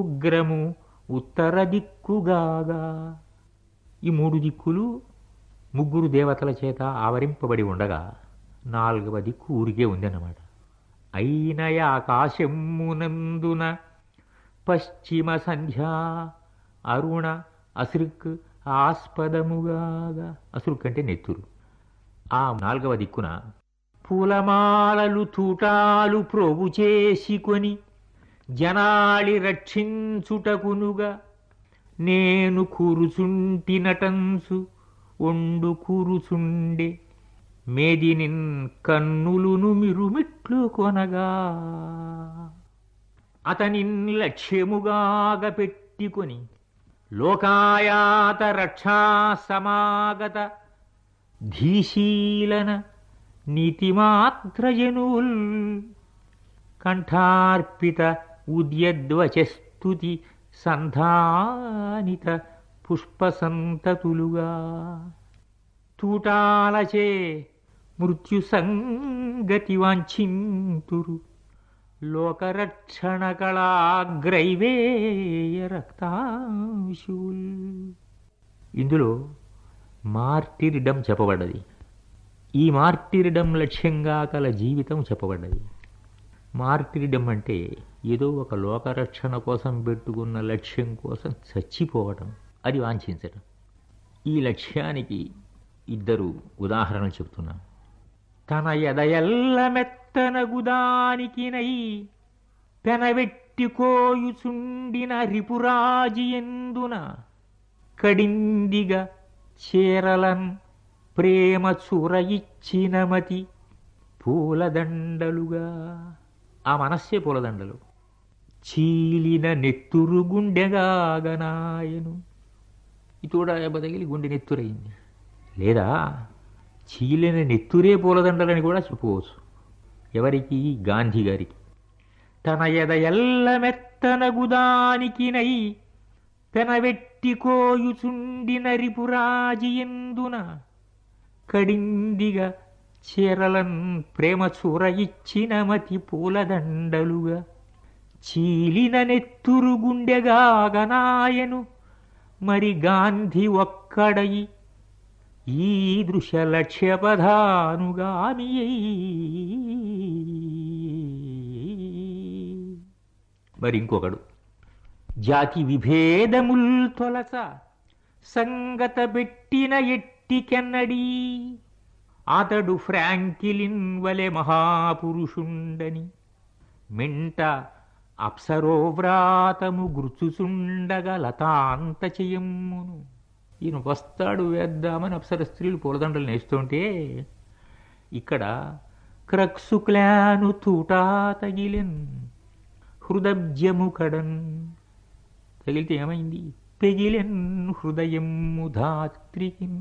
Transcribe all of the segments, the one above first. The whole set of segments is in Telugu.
ఉగ్రము ఉత్తర దిక్కుగాగా ఈ మూడు దిక్కులు ముగ్గురు దేవతల చేత ఆవరింపబడి ఉండగా నాలుగవ దిక్కు ఊరికే ఉందన్నమాట అయినయ ఆకాశమునందున పశ్చిమ సంధ్యా అరుణ అసృక్ ఆస్పదముగాగా అసృక్ అంటే నెత్తురు ఆ నాలుగవ దిక్కున పూలమాలలు తూటాలు ప్రోగు చేసుకొని జనాళి రక్షించుటకునుగా నేను కూరుచుంటినటంసు ఒండు కూరుచుండే మేదినిన్ కన్నులును మిరుమిట్లు కొనగా అతనిన్ లక్ష్యముగాగ పెట్టుకొని లోకాయాత రక్షా సమాగత ధీశీలన నీతిమాత్రజనుల్ కంఠార్పిత ఉద్యద్వచస్తుతి సంధానిత పుష్పసంతతులుగా తూటాలచే మృత్యు సంగతి వాంఛింతురు లోకరక్షణ కళాగ్రైవేయ రక్తాంశుల్ ఇందులో మార్టిరిడం చెప్పబడ్డది ఈ మార్టిరిడం లక్ష్యంగా కల జీవితం చెప్పబడ్డది మార్టిరిడం అంటే ఏదో ఒక లోకరక్షణ కోసం పెట్టుకున్న లక్ష్యం కోసం చచ్చిపోవటం అది వాంఛించటం ఈ లక్ష్యానికి ఇద్దరు ఉదాహరణలు చెప్తున్నా తన ఎదయల్ల మెత్తనగుదానికినై పెనవెట్టి కోయుచుండిన రిపురాజి ఎందున కడిందిగా చేరలన్ ప్రేమ చూర ఇచ్చిన మతి పూలదండలుగా ఆ మనస్సే పూలదండలు చీలిన నెత్తురు గుండెగాగనాయను ఇతోడ బదగిలి గుండె నెత్తురైంది లేదా చీలిన నెత్తురే పూలదండలని కూడా చెప్పుకోవచ్చు ఎవరికి గాంధీ గారికి తన ఎద ఎల్ల మెత్తనగుదానికినై పెనవెట్టి కోయుచుండిన రిపురాజి ఎందున కడిందిగా చీరలన్ ప్రేమ చూర ఇచ్చిన మతి పూలదండలుగా చీలిన నెత్తురు గుండెగాగనాయను మరి గాంధీ ఒక్కడయి ఈ దృశ్య లక్ష్యపధానుగామి మరి ఇంకొకడు జాతి విభేదముల్ తొలస సంగత పెట్టిన ఎట్టికెన్నడీ అతడు ఫ్రాంకిలిన్ వలె మహాపురుషుండని మెంట అప్సరోవ్రాతము గుర్చుచుండగా లతాంత చెయ్యమ్మును ఈయన వస్తాడు వేద్దామని అప్సర స్త్రీలు పూలదండలు నేస్తుంటే ఇక్కడ క్రక్సుక్లాను తూటా తగిలెన్ హృదబ్జము కడన్ తగిలితే ఏమైంది పెగిలెన్ హృదయము ధాత్రికిన్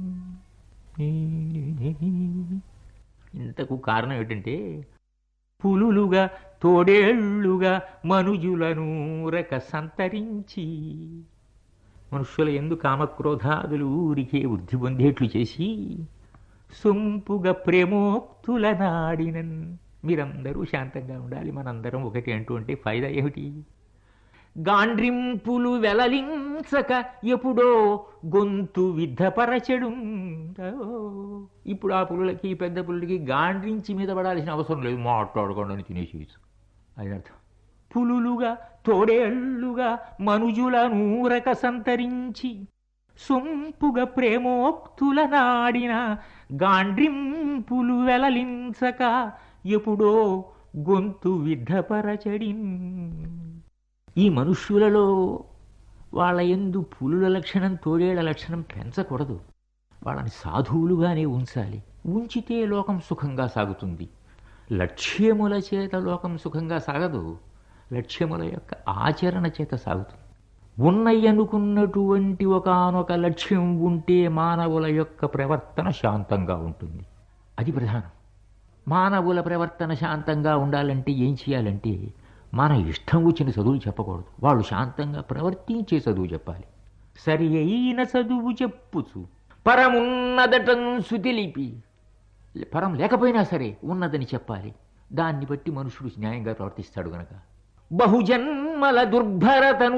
ఇంతకు కారణం ఏంటంటే పులులుగా తోడేళ్లుగా మనుజులను రక సంతరించి మనుష్యుల ఎందు కామక్రోధాదులు ఊరికే వృద్ధి పొందేట్లు చేసి సొంపుగా ప్రేమోక్తుల నాడినన్ మీరందరూ శాంతంగా ఉండాలి మనందరం ఒకటి అంటూ అంటే ఫైదా ఏమిటి గాండ్రింపులు వెలలించక ఎప్పుడో గొంతు విద్ధపరచడు ఇప్పుడు ఆ పులులకి పెద్ద పులులకి గాండ్రించి మీద పడాల్సిన అవసరం లేదు మాట్లాడకుండా అని తినేసేయచ్చు అది అర్థం పులులుగా తోడేళ్లుగా మనుజుల నూరక సంతరించి సొంపుగా ప్రేమోక్తుల నాడిన గాండ్రింపులు వెలలించక ఎప్పుడో గొంతు విద్ధపరచడిన్ ఈ మనుష్యులలో వాళ్ళ ఎందు పులుల లక్షణం తోడేళ్ల లక్షణం పెంచకూడదు వాళ్ళని సాధువులుగానే ఉంచాలి ఉంచితే లోకం సుఖంగా సాగుతుంది లక్ష్యముల చేత లోకం సుఖంగా సాగదు లక్ష్యముల యొక్క ఆచరణ చేత సాగుతుంది ఉన్నయ్యనుకున్నటువంటి ఒకనొక లక్ష్యం ఉంటే మానవుల యొక్క ప్రవర్తన శాంతంగా ఉంటుంది అది ప్రధానం మానవుల ప్రవర్తన శాంతంగా ఉండాలంటే ఏం చేయాలంటే మన ఇష్టం వచ్చిన చదువులు చెప్పకూడదు వాళ్ళు శాంతంగా ప్రవర్తించే చదువు చెప్పాలి సరి అయిన చదువు చెప్పుచు పరమున్నదటంసు తెలిపి పరం లేకపోయినా సరే ఉన్నదని చెప్పాలి దాన్ని బట్టి మనుషుడు న్యాయంగా ప్రవర్తిస్తాడు గనక బహుజన్మల దుర్భరతను